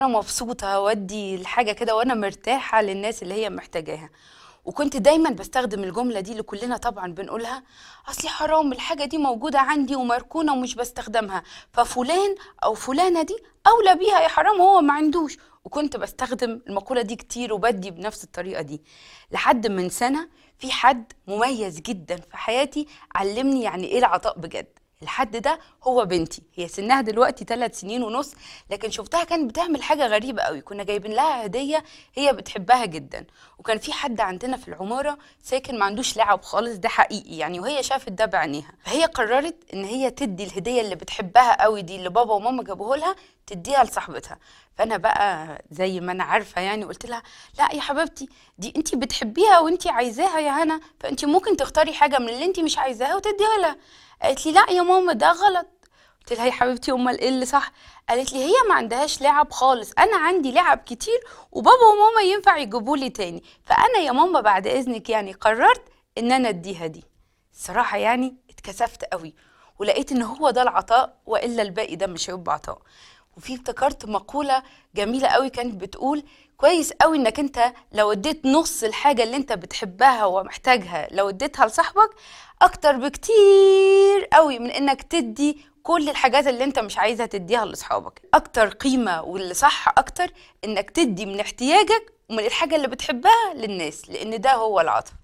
انا مبسوطه وادي الحاجه كده وانا مرتاحه للناس اللي هي محتاجاها وكنت دايما بستخدم الجمله دي اللي كلنا طبعا بنقولها اصلي حرام الحاجه دي موجوده عندي ومركونه ومش بستخدمها ففلان او فلانه دي اولى بيها يا حرام هو ما عندوش وكنت بستخدم المقوله دي كتير وبدي بنفس الطريقه دي لحد من سنه في حد مميز جدا في حياتي علمني يعني ايه العطاء بجد الحد ده هو بنتي هي سنها دلوقتي ثلاث سنين ونص لكن شفتها كانت بتعمل حاجة غريبة قوي كنا جايبين لها هدية هي بتحبها جدا وكان في حد عندنا في العمارة ساكن ما عندوش لعب خالص ده حقيقي يعني وهي شافت ده بعينيها فهي قررت ان هي تدي الهدية اللي بتحبها قوي دي اللي بابا وماما جابوه لها تديها لصاحبتها فانا بقى زي ما انا عارفه يعني قلت لها لا يا حبيبتي دي انت بتحبيها وانت عايزاها يا هنا فانت ممكن تختاري حاجه من اللي انت مش عايزاها وتديها لها قالت لي لا يا ماما ده غلط قلت لها يا حبيبتي امال ايه اللي صح قالت لي هي ما عندهاش لعب خالص انا عندي لعب كتير وبابا وماما ينفع يجيبوا لي تاني فانا يا ماما بعد اذنك يعني قررت ان انا اديها دي الصراحه يعني اتكسفت قوي ولقيت ان هو ده العطاء والا الباقي ده مش هيبقى عطاء وفي افتكرت مقولة جميلة قوي كانت بتقول كويس قوي انك انت لو اديت نص الحاجة اللي انت بتحبها ومحتاجها لو اديتها لصاحبك اكتر بكتير قوي من انك تدي كل الحاجات اللي انت مش عايزها تديها لاصحابك اكتر قيمة واللي صح اكتر انك تدي من احتياجك ومن الحاجة اللي بتحبها للناس لان ده هو العطاء